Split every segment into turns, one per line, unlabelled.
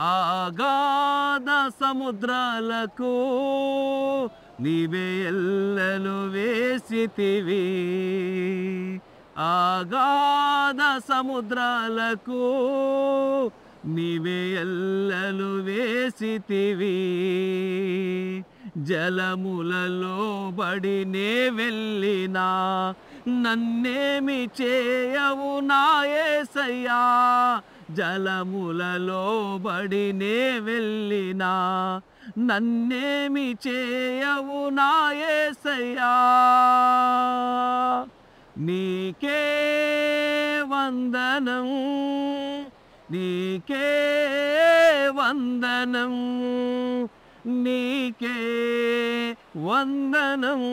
ఆగాధ సముద్రాలకు నీవే ఎల్లలు వేసితివి ఆగాధ సముద్రాలకు నీవే ఎల్లలు వేసితివి జలములలో బడి నే వెళ్ళినా నన్నేమి చేయవు నాయసయ్యా జలములలో బడి నే వెళ్ళినా నన్నేమి చేయవు నాయసయ్యా నీకే వందనం నీకే వందనం నీకే వందనం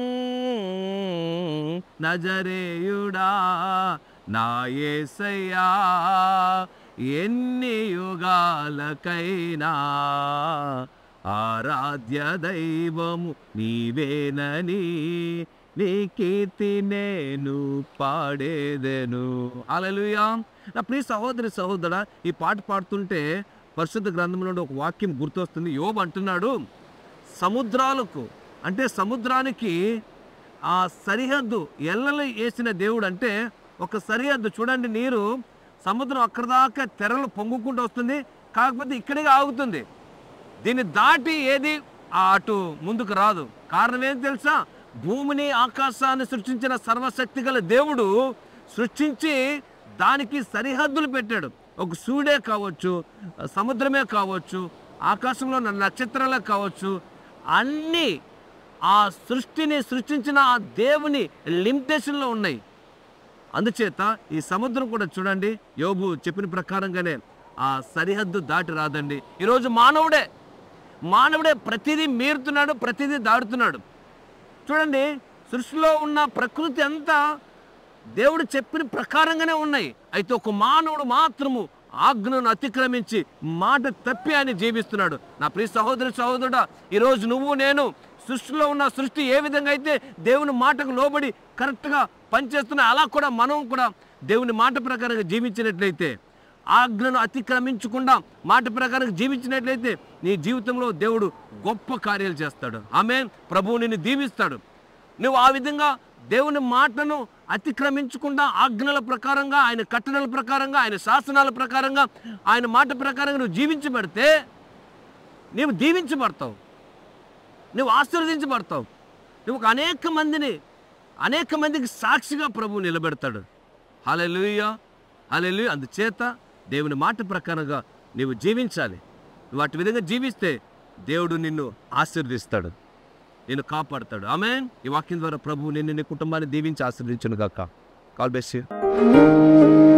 నజరేయుడా నా యేసయ్యా ఎన్ని యుగాలకైనా ఆరాధ్య దైవము నీవేనని నీ కీర్తి నేను పాడేదెను అలలుయా నా ప్రియ సహోదరి సహోదరా ఈ పాట పాడుతుంటే పరిశుద్ధ గ్రంథంలో ఒక వాక్యం గుర్తొస్తుంది యోబు అంటున్నాడు సముద్రాలకు అంటే సముద్రానికి ఆ సరిహద్దు ఎల్లలు వేసిన దేవుడు అంటే ఒక సరిహద్దు చూడండి నీరు సముద్రం అక్కడ దాకా తెరలు పొంగుకుంటూ వస్తుంది కాకపోతే ఇక్కడే ఆగుతుంది దీన్ని దాటి ఏది ఆ అటు ముందుకు రాదు కారణం ఏంటి తెలుసా భూమిని ఆకాశాన్ని సృష్టించిన సర్వశక్తి గల దేవుడు సృష్టించి దానికి సరిహద్దులు పెట్టాడు ఒక సూర్యుడే కావచ్చు సముద్రమే కావచ్చు ఆకాశంలో ఉన్న నక్షత్రాలే కావచ్చు అన్నీ ఆ సృష్టిని సృష్టించిన ఆ దేవుని లిమిటేషన్లో ఉన్నాయి అందుచేత ఈ సముద్రం కూడా చూడండి యోబు చెప్పిన ప్రకారంగానే ఆ సరిహద్దు దాటి రాదండి ఈరోజు మానవుడే మానవుడే ప్రతిదీ మీరుతున్నాడు ప్రతిదీ దాడుతున్నాడు చూడండి సృష్టిలో ఉన్న ప్రకృతి అంతా దేవుడు చెప్పిన ప్రకారంగానే ఉన్నాయి అయితే ఒక మానవుడు మాత్రము ఆజ్ఞను అతిక్రమించి మాట తప్పి ఆయన జీవిస్తున్నాడు నా ప్రియ సహోదరి సహోదరుడా ఈరోజు నువ్వు నేను సృష్టిలో ఉన్న సృష్టి ఏ విధంగా అయితే దేవుని మాటకు లోబడి కరెక్ట్గా పనిచేస్తున్నా అలా కూడా మనం కూడా దేవుని మాట ప్రకారంగా జీవించినట్లయితే ఆజ్ఞను అతిక్రమించకుండా మాట ప్రకారం జీవించినట్లయితే నీ జీవితంలో దేవుడు గొప్ప కార్యాలు చేస్తాడు ఆమె ప్రభువు నిన్ను దీవిస్తాడు నువ్వు ఆ విధంగా దేవుని మాటను అతిక్రమించకుండా ఆజ్ఞల ప్రకారంగా ఆయన కట్టడల ప్రకారంగా ఆయన శాసనాల ప్రకారంగా ఆయన మాట ప్రకారంగా నువ్వు జీవించబడితే నీవు దీవించబడతావు నువ్వు ఆశీర్వదించబడతావు నువ్వు ఒక అనేక మందిని అనేక మందికి సాక్షిగా ప్రభువు నిలబెడతాడు హలెలుయ హలెలు అందుచేత దేవుని మాట ప్రకారంగా నీవు జీవించాలి నువ్వు అటు విధంగా జీవిస్తే దేవుడు నిన్ను ఆశీర్వదిస్తాడు నిన్ను కాపాడుతాడు ఆమె ఈ వాక్యం ద్వారా ప్రభు నిన్ను నీ కుటుంబాన్ని దీవించి ఆశీర్వదించును గాక కాల్ బెస్ యూ